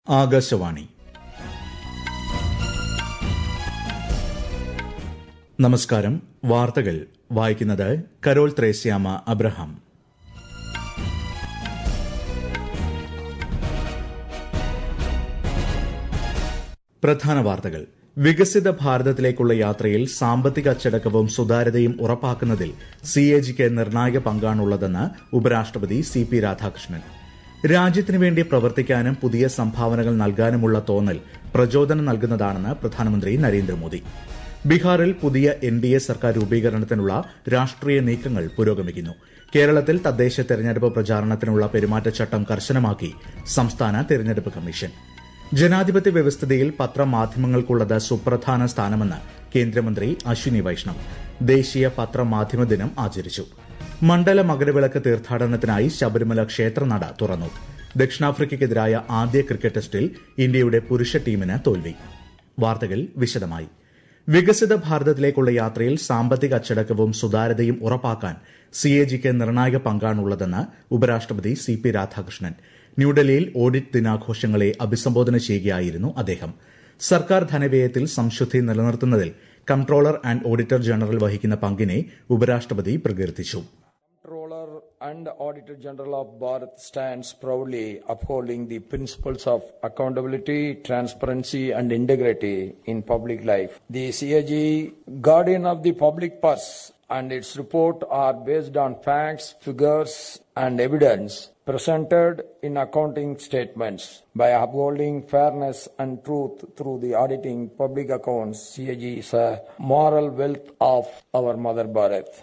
ആകാശവാണി നമസ്കാരം വാർത്തകൾ വായിക്കുന്നത് കരോൾ ത്രേസ്യാമ അബ്രഹാം പ്രധാന വാർത്തകൾ വികസിത ഭാരതത്തിലേക്കുള്ള യാത്രയിൽ സാമ്പത്തിക അച്ചടക്കവും സുതാര്യതയും ഉറപ്പാക്കുന്നതിൽ സി എ ജിക്ക് നിർണായക പങ്കാണുള്ളതെന്ന് ഉപരാഷ്ട്രപതി സി പി രാധാകൃഷ്ണൻ രാജ്യത്തിനു വേണ്ടി പ്രവർത്തിക്കാനും പുതിയ സംഭാവനകൾ നൽകാനുമുള്ള തോന്നൽ പ്രചോദനം നൽകുന്നതാണെന്ന് പ്രധാനമന്ത്രി നരേന്ദ്രമോദി ബീഹാറിൽ പുതിയ എൻ ഡി എ സർക്കാർ രൂപീകരണത്തിനുള്ള രാഷ്ട്രീയ നീക്കങ്ങൾ പുരോഗമിക്കുന്നു കേരളത്തിൽ തദ്ദേശ തെരഞ്ഞെടുപ്പ് പ്രചാരണത്തിനുള്ള പെരുമാറ്റച്ചട്ടം കർശനമാക്കി സംസ്ഥാന തെരഞ്ഞെടുപ്പ് കമ്മീഷൻ ജനാധിപത്യ വ്യവസ്ഥിതിയിൽ പത്രമാധ്യമങ്ങൾക്കുള്ളത് സുപ്രധാന സ്ഥാനമെന്ന് കേന്ദ്രമന്ത്രി അശ്വിനി വൈഷ്ണവ് ദേശീയ പത്രമാധ്യമ ദിനം ആചരിച്ചു മണ്ഡല മകരവിളക്ക് തീർത്ഥാടനത്തിനായി ശബരിമല ക്ഷേത്രനട തുറന്നു ദക്ഷിണാഫ്രിക്കയ്ക്കെതിരായ ആദ്യ ക്രിക്കറ്റ് ടെസ്റ്റിൽ ഇന്ത്യയുടെ പുരുഷ ടീമിന് തോൽവി വാർത്തകൾ വിശദമായി വികസിത ഭാരതത്തിലേക്കുള്ള യാത്രയിൽ സാമ്പത്തിക അച്ചടക്കവും സുതാര്യതയും ഉറപ്പാക്കാൻ സി എ ജിക്ക് നിർണായക പങ്കാണുള്ളതെന്ന് ഉപരാഷ്ട്രപതി സി പി രാധാകൃഷ്ണൻ ന്യൂഡൽഹിയിൽ ഓഡിറ്റ് ദിനാഘോഷങ്ങളെ അഭിസംബോധന ചെയ്യുകയായിരുന്നു അദ്ദേഹം സർക്കാർ ധനവ്യയത്തിൽ സംശുദ്ധി നിലനിർത്തുന്നതിൽ കംട്രോളർ ആൻഡ് ഓഡിറ്റർ ജനറൽ വഹിക്കുന്ന പങ്കിനെ ഉപരാഷ്ട്രപതി പ്രകീർത്തിച്ചു Comptroller and Auditor General of Bharat stands proudly upholding the principles of accountability, transparency and integrity in public life. The CAG, guardian of the public purse and its report are based on facts, figures and evidence presented in accounting statements. By upholding fairness and truth through the auditing public accounts, CAG is a moral wealth of our Mother Bharat.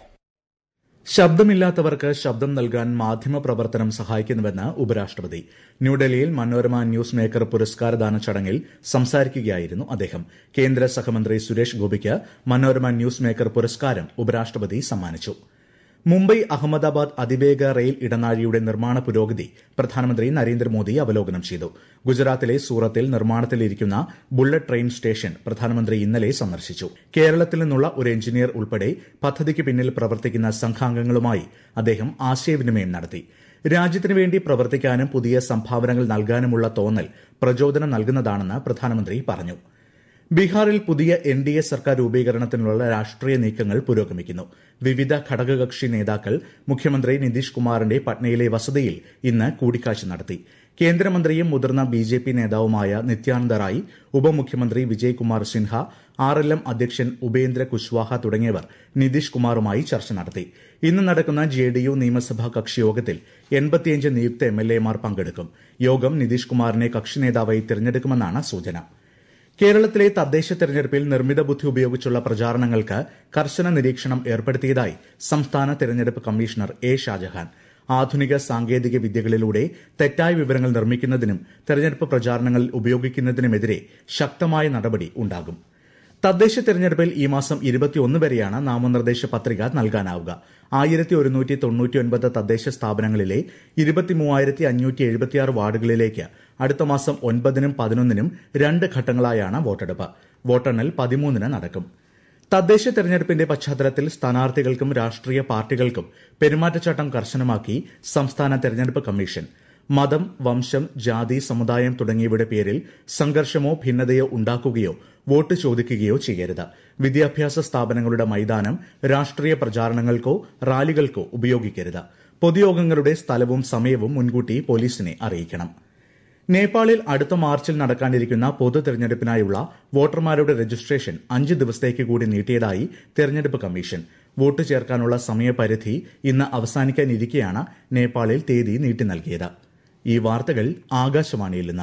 ശബ്ദമില്ലാത്തവർക്ക് ശബ്ദം നൽകാൻ മാധ്യമ പ്രവർത്തനം സഹായിക്കുന്നുവെന്ന് ഉപരാഷ്ട്രപതി ന്യൂഡൽഹിയിൽ Manorama news maker പുരസ്കാരദാന ചടങ്ങിൽ സംസാരിക്കുകയായിരുന്നു അദ്ദേഹം കേന്ദ്ര സഹമന്ത്രി സുരേഷ് ഗോപിക്ക് മനോരമ ന്യൂസ് മേക്കർ പുരസ്കാരം ഉപരാഷ്ട്രപതി സമ്മാനിച്ചു മുംബൈ അഹമ്മദാബാദ് അതിവേഗ റെയിൽ ഇടനാഴിയുടെ നിർമ്മാണ പുരോഗതി പ്രധാനമന്ത്രി നരേന്ദ്രമോദി അവലോകനം ചെയ്തു ഗുജറാത്തിലെ സൂറത്തിൽ നിർമ്മാണത്തിലിരിക്കുന്ന ബുള്ളറ്റ് ട്രെയിൻ സ്റ്റേഷൻ പ്രധാനമന്ത്രി ഇന്നലെ സന്ദർശിച്ചു കേരളത്തിൽ നിന്നുള്ള ഒരു എഞ്ചിനീയർ ഉൾപ്പെടെ പദ്ധതിക്ക് പിന്നിൽ പ്രവർത്തിക്കുന്ന സംഘാംഗങ്ങളുമായി അദ്ദേഹം ആശയവിനിമയം നടത്തി രാജ്യത്തിനു വേണ്ടി പ്രവർത്തിക്കാനും പുതിയ സംഭാവനകൾ നൽകാനുമുള്ള തോന്നൽ പ്രചോദനം നൽകുന്നതാണെന്ന് പ്രധാനമന്ത്രി പറഞ്ഞു ബീഹാറിൽ പുതിയ എൻ ഡി എ സർക്കാർ രൂപീകരണത്തിനുള്ള രാഷ്ട്രീയ നീക്കങ്ങൾ പുരോഗമിക്കുന്നു വിവിധ ഘടകകക്ഷി നേതാക്കൾ മുഖ്യമന്ത്രി നിതീഷ് കുമാറിന്റെ പട്നയിലെ വസതിയിൽ ഇന്ന് കൂടിക്കാഴ്ച നടത്തി കേന്ദ്രമന്ത്രിയും മുതിർന്ന ബി ജെ പി നേതാവുമായ നിത്യാനന്ദ റായ് ഉപമുഖ്യമന്ത്രി Vijay Kumar Sinha R L M അധ്യക്ഷൻ ഉപേന്ദ്ര കുശ്വാഹ തുടങ്ങിയവർ നിതീഷ് കുമാറുമായി ചർച്ച നടത്തി ഇന്ന് നടക്കുന്ന ജെ ഡി യു നിയമസഭാ കക്ഷി യോഗത്തിൽ എൺപത്തിയഞ്ച് നിയുക്ത എം എൽ എമാർ പങ്കെടുക്കും യോഗം നിതീഷ് കുമാറിനെ കക്ഷി നേതാവായി തിരഞ്ഞെടുക്കുമെന്നാണ് സൂചന കേരളത്തിലെ തദ്ദേശ തെരഞ്ഞെടുപ്പിൽ നിർമ്മിത ബുദ്ധി ഉപയോഗിച്ചുള്ള പ്രചാരണങ്ങൾക്ക് കർശന നിരീക്ഷണം ഏർപ്പെടുത്തിയതായി സംസ്ഥാന തെരഞ്ഞെടുപ്പ് കമ്മീഷണർ എ ഷാജഹാൻ ആധുനിക സാങ്കേതിക വിദ്യകളിലൂടെ തെറ്റായ വിവരങ്ങൾ നിർമ്മിക്കുന്നതിനും തെരഞ്ഞെടുപ്പ് പ്രചാരണങ്ങളിൽ ഉപയോഗിക്കുന്നതിനുമെതിരെ ശക്തമായ നടപടി ഉണ്ടാകും തദ്ദേശ തെരഞ്ഞെടുപ്പിൽ ഈ മാസം ഇരുപത്തിയൊന്ന് വരെയാണ് നാമനിർദ്ദേശ പത്രിക നൽകാനാവുക ആയിരത്തി ഒരുന്നൂറ്റി തൊണ്ണൂറ്റിയൊൻപത് തദ്ദേശ സ്ഥാപനങ്ങളിലെ ഇരുപത്തിമൂവായിരത്തി അഞ്ഞൂറ്റി എഴുപത്തിയാറ് വാർഡുകളിലേക്ക് അടുത്ത മാസം ഒൻപതിനും പതിനൊന്നിനും രണ്ട് ഘട്ടങ്ങളായാണ് വോട്ടെടുപ്പ് വോട്ടെണ്ണൽ പതിമൂന്നിന് നടക്കും തദ്ദേശ തെരഞ്ഞെടുപ്പിന്റെ പശ്ചാത്തലത്തിൽ സ്ഥാനാർത്ഥികൾക്കും രാഷ്ട്രീയ പാർട്ടികൾക്കും പെരുമാറ്റച്ചട്ടം കർശനമാക്കി സംസ്ഥാന തെരഞ്ഞെടുപ്പ് കമ്മീഷൻ മതം വംശം ജാതി സമുദായം തുടങ്ങിയവയുടെ പേരിൽ സംഘർഷമോ ഭിന്നതയോ ഉണ്ടാക്കുകയോ വോട്ട് ചോദിക്കുകയോ ചെയ്യരുത് വിദ്യാഭ്യാസ സ്ഥാപനങ്ങളുടെ മൈതാനം രാഷ്ട്രീയ പ്രചാരണങ്ങൾക്കോ റാലികൾക്കോ ഉപയോഗിക്കരുത് പൊതുയോഗങ്ങളുടെ സ്ഥലവും സമയവും മുൻകൂട്ടി പോലീസിനെ അറിയിക്കണം നേപ്പാളിൽ അടുത്ത മാർച്ചിൽ നടക്കാനിരിക്കുന്ന പൊതു തെരഞ്ഞെടുപ്പിനായുള്ള വോട്ടർമാരുടെ രജിസ്ട്രേഷൻ അഞ്ച് ദിവസത്തേക്ക് കൂടി നീട്ടിയതായി തെരഞ്ഞെടുപ്പ് കമ്മീഷൻ വോട്ട് ചേർക്കാനുള്ള സമയപരിധി ഇന്ന് അവസാനിക്കാനിരിക്കെയാണ് നേപ്പാളിൽ തീയതി നീട്ടി നൽകിയത് ഈ വാർത്തകൾ ആകാശവാണിയിൽ നിന്ന്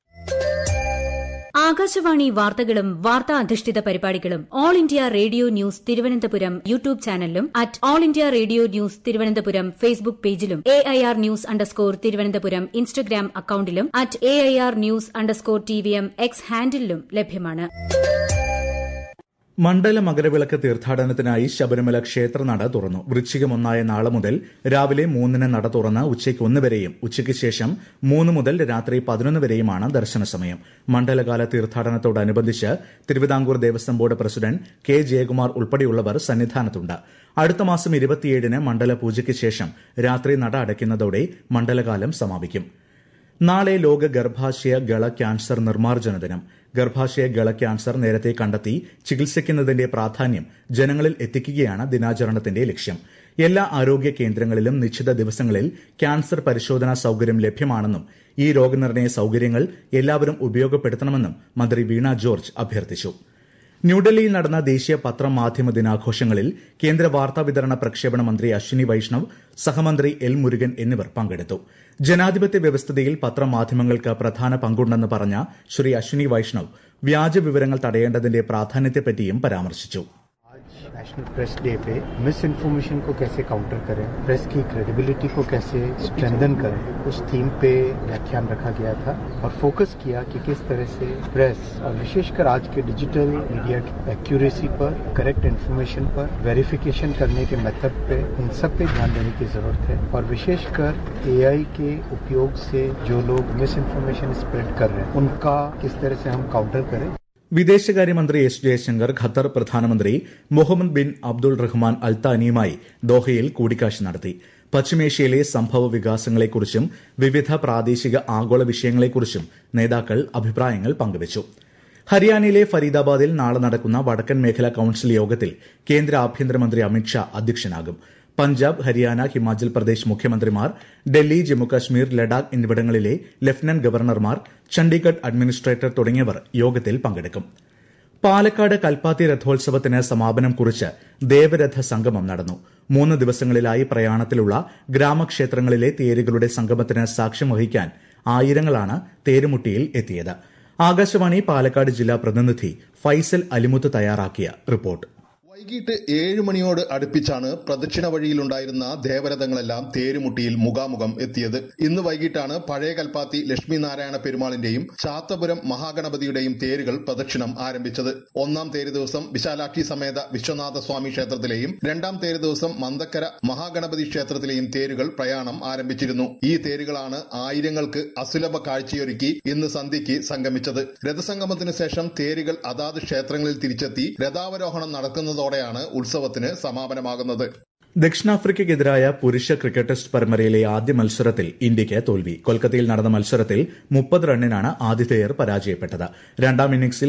ആകാശവാണി വാർത്തകളും വാർത്താ അധിഷ്ഠിത പരിപാടികളും all India radio news Thiruvananthapuram YouTube ചാനലിലും at all India radio news Thiruvananthapuram Facebook പേജിലും A I R news underscore Thiruvananthapuram Instagram അക്കൌണ്ടിലും at A I R news underscore T V M X ഹാൻഡിലും ലഭ്യമാണ് മണ്ഡല മകരവിളക്ക് തീർത്ഥാടനത്തിനായി ശബരിമല ക്ഷേത്രനട തുറന്നു വൃശ്ചികം ഒന്നായ നാളെ മുതൽ രാവിലെ മൂന്നിന് നട തുറന്ന് ഉച്ചയ്ക്ക് ഒന്ന് വരെയും ഉച്ചയ്ക്ക് ശേഷം മൂന്ന് മുതൽ രാത്രി പതിനൊന്ന് വരെയുമാണ് ദർശന സമയം മണ്ഡലകാല തീർത്ഥാടനത്തോടനുബന്ധിച്ച് Thiruvithamkoor Devaswom board president K Jayakumar ഉൾപ്പെടെയുള്ളവർ സന്നിധാനത്തുണ്ട് അടുത്ത മാസം ഇരുപത്തിയേഴിന് മണ്ഡല പൂജയ്ക്ക് ശേഷം രാത്രി നട അടയ്ക്കുന്നതോടെ മണ്ഡലകാലം സമാപിക്കും നാളെ ലോക ഗർഭാശയ ഗള ക്യാൻസർ നിർമ്മാർജ്ജന ദിനം ഗർഭാശയ ഗള ക്യാൻസർ നേരത്തെ കണ്ടെത്തി ചികിത്സിക്കുന്നതിന്റെ പ്രാധാന്യം ജനങ്ങളിൽ എത്തിക്കുകയാണ് ദിനാചരണത്തിന്റെ ലക്ഷ്യം എല്ലാ ആരോഗ്യ കേന്ദ്രങ്ങളിലും നിശ്ചിത ദിവസങ്ങളിൽ ക്യാൻസർ പരിശോധനാ സൌകര്യം ലഭ്യമാണെന്നും ഈ രോഗനിർണയ സൌകര്യങ്ങൾ എല്ലാവരും ഉപയോഗപ്പെടുത്തണമെന്നും മന്ത്രി വീണ ജോർജ് അഭ്യർത്ഥിച്ചു ന്യൂഡൽഹിയിൽ നടന്ന ദേശീയ പത്രമാധ്യമ ദിനാഘോഷങ്ങളിൽ കേന്ദ്ര വാർത്താവിതരണ പ്രക്ഷേപണ മന്ത്രി അശ്വിനി വൈഷ്ണവ് സഹമന്ത്രി എൽ മുരുകൻ എന്നിവർ പങ്കെടുത്തു ജനാധിപത്യ വ്യവസ്ഥതയിൽ പത്രമാധ്യമങ്ങൾക്ക് പ്രധാന പങ്കുണ്ടെന്ന് പറഞ്ഞ ശ്രീ അശ്വിനി വൈഷ്ണവ് വ്യാജ വിവരങ്ങൾ തടയേണ്ടതിന്റെ പ്രാധാന്യത്തെപ്പറ്റിയും പരാമർശിച്ചു नेशनल प्रेस डे पे मिस इन्फॉर्मेशन को कैसे काउंटर करें प्रेस की क्रेडिबिलिटी को कैसे स्ट्रेंथन करें उस थीम पे व्याख्यान रखा गया था और फोकस किया कि किस तरह से प्रेस और विशेषकर आज के डिजिटल मीडिया की एक्यूरेसी पर करेक्ट इन्फॉर्मेशन पर वेरिफिकेशन करने के मेथड पे इन सब पे ध्यान देने की जरूरत है और विशेषकर एआई के उपयोग से जो लोग मिस इन्फॉर्मेशन स्प्रेड कर रहे हैं उनका किस तरह से हम काउंटर करें വിദേശകാര്യമന്ത്രി എസ് ജയശങ്കർ ഖത്തർ പ്രധാനമന്ത്രി മുഹമ്മദ് ബിൻ അബ്ദുൾ റഹ്മാൻ അൽത്താനിയുമായി ദോഹയിൽ കൂടിക്കാഴ്ച നടത്തി പശ്ചിമേഷ്യയിലെ സംഭവ വികാസങ്ങളെക്കുറിച്ചും വിവിധ പ്രാദേശിക ആഗോള വിഷയങ്ങളെക്കുറിച്ചും നേതാക്കൾ അഭിപ്രായങ്ങൾ പങ്കുവച്ചു ഹരിയാനയിലെ ഫരീദാബാദിൽ നാളെ നടക്കുന്ന വടക്കൻ മേഖലാ കൌൺസിൽ യോഗത്തിൽ കേന്ദ്ര ആഭ്യന്തരമന്ത്രി അമിത്ഷാ അധ്യക്ഷനാകും പഞ്ചാബ് ഹരിയാന ഹിമാചൽ പ്രദേശ് മുഖ്യമന്ത്രിമാർ ഡൽഹി ജമ്മുകശ്മീർ ലഡാക്ക് എന്നിവിടങ്ങളിലെ ലഫ്റ്റനന്റ് ഗവർണർമാർ ചണ്ഡീഗഡ് അഡ്മിനിസ്ട്രേറ്റർ തുടങ്ങിയവർ യോഗത്തിൽ പങ്കെടുക്കും പാലക്കാട് കൽപ്പാത്തി രഥോത്സവത്തിന് സമാപനം കുറിച്ച് ദേവരഥ സംഗമം നടന്നു മൂന്ന് ദിവസങ്ങളിലായി പ്രയാണത്തിലുള്ള ഗ്രാമക്ഷേത്രങ്ങളിലെ തേരുകളുടെ സംഗമത്തിന് സാക്ഷ്യം വഹിക്കാൻ ആയിരങ്ങളാണ് തേരുമുട്ടിയിൽ എത്തിയത് ആകാശവാണി പാലക്കാട് ജില്ലാ പ്രതിനിധി ഫൈസൽ അലിമുത്ത് തയ്യാറാക്കിയ റിപ്പോർട്ട് വൈകിട്ട് ഏഴ് മണിയോട് അടുപ്പിച്ചാണ് പ്രദക്ഷിണ വഴിയിലുണ്ടായിരുന്ന ദേവരഥങ്ങളെല്ലാം തേരുമുട്ടിയിൽ മുഖാമുഖം എത്തിയത് ഇന്ന് വൈകിട്ടാണ് പഴയ കൽപ്പാത്തി ലക്ഷ്മി നാരായണ പെരുമാളിന്റെയും ചാത്തപുരം മഹാഗണപതിയുടെയും തേരുകൾ പ്രദക്ഷിണം ആരംഭിച്ചത് ഒന്നാം തേര് ദിവസം വിശാലാക്ഷി സമേത വിശ്വനാഥ സ്വാമി ക്ഷേത്രത്തിലെയും രണ്ടാം തേര് ദിവസം മന്ദക്കര മഹാഗണപതി ക്ഷേത്രത്തിലെയും തേരുകൾ പ്രയാണം ആരംഭിച്ചിരുന്നു ഈ തേരുകളാണ് ആയിരങ്ങൾക്ക് അസുലഭ കാഴ്ചയൊരുക്കി ഇന്ന് സന്ധ്യയ്ക്ക് സംഗമിച്ചത് രഥസംഗമത്തിന് ശേഷം തേരുകൾ അതാത് ക്ഷേത്രങ്ങളിൽ തിരിച്ചെത്തി രഥാവരോഹണം നടക്കുന്നതോടെ ഇതോടെയാണ് ഉത്സവത്തിന് സമാപനമാകുന്നത് ദക്ഷിണാഫ്രിക്കയ്ക്കെതിരായ പുരുഷ ക്രിക്കറ്റ് ടെസ്റ്റ് പരമ്പരയിലെ ആദ്യ മത്സരത്തിൽ ഇന്ത്യയ്ക്ക് തോൽവി കൊൽക്കത്തയിൽ നടന്ന മത്സരത്തിൽ മുപ്പത് റണ്ണിനാണ് ആതിഥേയർ പരാജയപ്പെട്ടത് രണ്ടാം ഇന്നിംഗ്സിൽ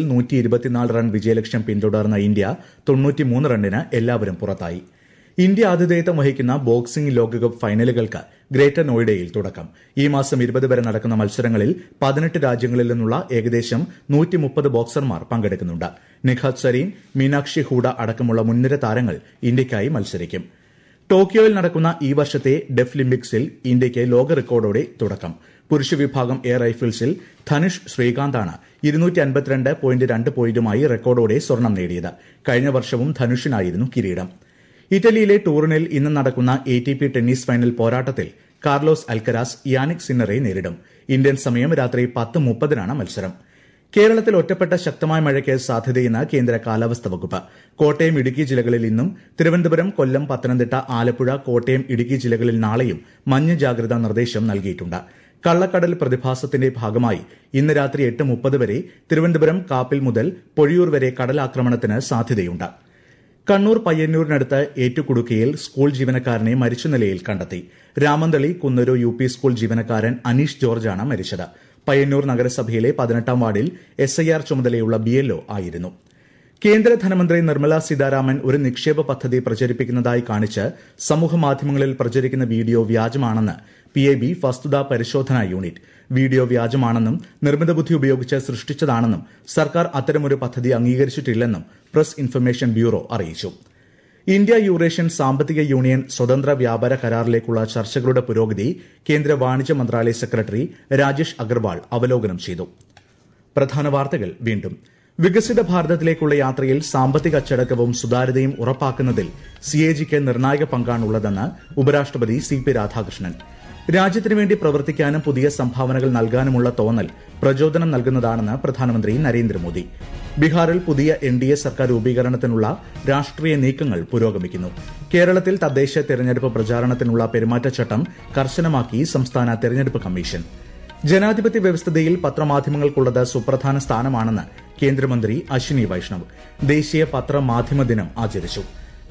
റൺ വിജയലക്ഷ്യം പിന്തുടർന്ന ഇന്ത്യ തൊണ്ണൂറ്റിമൂന്ന് റണ്ണിന് എല്ലാവരും പുറത്തായി ഇന്ത്യ ആതിഥേയത്വം വഹിക്കുന്ന ബോക്സിംഗ് ലോകകപ്പ് ഫൈനലുകൾക്ക് ഗ്രേറ്റർ നോയിഡയിൽ തുടക്കം ഈ മാസം ഇരുപത് വരെ നടക്കുന്ന മത്സരങ്ങളിൽ പതിനെട്ട് രാജ്യങ്ങളിൽ നിന്നുള്ള ഏകദേശം നൂറ്റിമുപ്പത് ബോക്സർമാർ പങ്കെടുക്കുന്നുണ്ട് നിഖാത് സരീൻ മീനാക്ഷി ഹൂഡ അടക്കമുള്ള മുൻനിര താരങ്ങൾ ഇന്ത്യയ്ക്കായി മത്സരിക്കും ടോക്കിയോയിൽ നടക്കുന്ന ഈ വർഷത്തെ ഡെഫ് ലിംപിക്സിൽ ഇന്ത്യയ്ക്ക് ലോക റെക്കോർഡോടെ തുടക്കം പുരുഷ വിഭാഗം എയർ റൈഫിൾസിൽ ധനുഷ് ശ്രീകാന്താണ് ഇരുന്നൂറ്റി അൻപത്തിരണ്ട് പോയിന്റ് രണ്ട് പോയിന്റുമായി റെക്കോർഡോടെ സ്വർണം നേടിയത് കഴിഞ്ഞ വർഷവും ധനുഷിനായിരുന്നു കിരീടം ഇറ്റലിയിലെ ടൂറിനിൽ ഇന്ന് നടക്കുന്ന A T P tennis final പോരാട്ടത്തിൽ കാർലോസ് അൽക്കരാസ് യാനിക് സിന്നറെ നേരിടും ഇന്ത്യൻ സമയം രാത്രി പത്ത് മുപ്പതിനാണ് മത്സരം കേരളത്തിൽ ഒറ്റപ്പെട്ട ശക്തമായ മഴയ്ക്ക് സാധ്യതയെന്ന് കേന്ദ്ര കാലാവസ്ഥാ വകുപ്പ് കോട്ടയം ഇടുക്കി ജില്ലകളിൽ ഇന്നും തിരുവനന്തപുരം കൊല്ലം പത്തനംതിട്ട ആലപ്പുഴ കോട്ടയം ഇടുക്കി ജില്ലകളിൽ നാളെയും മഞ്ഞ ജാഗ്രതാ നിർദ്ദേശം നൽകിയിട്ടുണ്ട് കള്ളക്കടൽ പ്രതിഭാസത്തിന്റെ ഭാഗമായി ഇന്ന് രാത്രി എട്ട് മുപ്പത് വരെ തിരുവനന്തപുരം കാപ്പിൽ മുതൽ പൊഴിയൂർ വരെ കടലാക്രമണത്തിന് സാധ്യതയുണ്ട് കണ്ണൂർ പയ്യന്നൂരിനടുത്ത് ഏറ്റുകുടുക്കിയിൽ സ്കൂൾ ജീവനക്കാരനെ മരിച്ച നിലയിൽ കണ്ടെത്തി Ramanthali Kunnur U P school ജീവനക്കാരൻ അനീഷ് ജോർജാണ് മരിച്ചത് പയ്യന്നൂർ നഗരസഭയിലെ പതിനെട്ടാം വാർഡിൽ എസ് ഐ ആർ ചുമതലയുള്ള ബിഎൽഒ ആയിരുന്നു കേന്ദ്ര ധനമന്ത്രി നിർമ്മല സീതാരാമൻ ഒരു നിക്ഷേപ പദ്ധതി പ്രചരിപ്പിക്കുന്നതായി കാണിച്ച് സമൂഹമാധ്യമങ്ങളിൽ പ്രചരിക്കുന്ന വീഡിയോ വ്യാജമാണെന്ന് പി ഐ ബി വസ്തുതാ പരിശോധനാ യൂണിറ്റ് വീഡിയോ വ്യാജമാണെന്നും നിർമ്മിത ബുദ്ധി ഉപയോഗിച്ച് സൃഷ്ടിച്ചതാണെന്നും സർക്കാർ അത്തരമൊരു പദ്ധതി അംഗീകരിച്ചിട്ടില്ലെന്നും പ്രസ് ഇൻഫർമേഷൻ ബ്യൂറോ അറിയിച്ചു ഇന്ത്യ യൂറേഷ്യൻ സാമ്പത്തിക യൂണിയൻ സ്വതന്ത്ര വ്യാപാര കരാറിലേക്കുള്ള ചർച്ചകളുടെ പുരോഗതി കേന്ദ്ര വാണിജ്യ മന്ത്രാലയ സെക്രട്ടറി രാജേഷ് അഗർവാൾ അവലോകനം ചെയ്തു പ്രധാന വാർത്തകൾ വീണ്ടും വികസിത ഭാരതത്തിലേക്കുള്ള യാത്രയിൽ സാമ്പത്തിക അച്ചടക്കവും സുതാര്യതയും ഉറപ്പാക്കുന്നതിൽ സിഎജിക്ക് നിർണായക പങ്കാണുള്ളതെന്ന് ഉപരാഷ്ട്രപതി സി പി രാധാകൃഷ്ണൻ രാജ്യത്തിനു വേണ്ടി പ്രവർത്തിക്കാനും പുതിയ സംഭാവനകൾ നൽകാനുമുള്ള തോന്നൽ പ്രചോദനം നൽകുന്നതാണെന്ന് പ്രധാനമന്ത്രി നരേന്ദ്രമോദി ബീഹാറിൽ പുതിയ എൻ ഡി എ സർക്കാർ രൂപീകരണത്തിനുള്ള രാഷ്ട്രീയ നീക്കങ്ങൾ പുരോഗമിക്കുന്നു കേരളത്തിൽ തദ്ദേശ തെരഞ്ഞെടുപ്പ് പ്രചാരണത്തിനുള്ള പെരുമാറ്റച്ചട്ടം കർശനമാക്കി സംസ്ഥാന തെരഞ്ഞെടുപ്പ് കമ്മീഷൻ ജനാധിപത്യ വ്യവസ്ഥതയിൽ പത്രമാധ്യമങ്ങൾക്കുള്ളത് സുപ്രധാന സ്ഥാനമാണെന്ന് കേന്ദ്രമന്ത്രി അശ്വിനി വൈഷ്ണവ് ദേശീയ പത്രമാധ്യമ ദിനം ആചരിച്ചു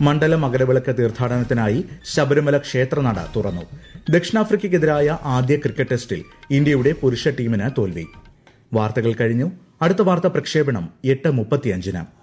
മണ്ഡല മകരവിളക്ക് തീർത്ഥാടനത്തിനായി ശബരിമല ക്ഷേത്രനട തുറന്നു ദക്ഷിണാഫ്രിക്കയ്ക്കെതിരായ ആദ്യ ക്രിക്കറ്റ് ടെസ്റ്റിൽ ഇന്ത്യയുടെ പുരുഷ ടീമിന് തോൽവി വാർത്തകൾ കഴിഞ്ഞു അടുത്ത വാർത്താ പ്രക്ഷേപണം എട്ട് മുപ്പത്തിയഞ്ചിന്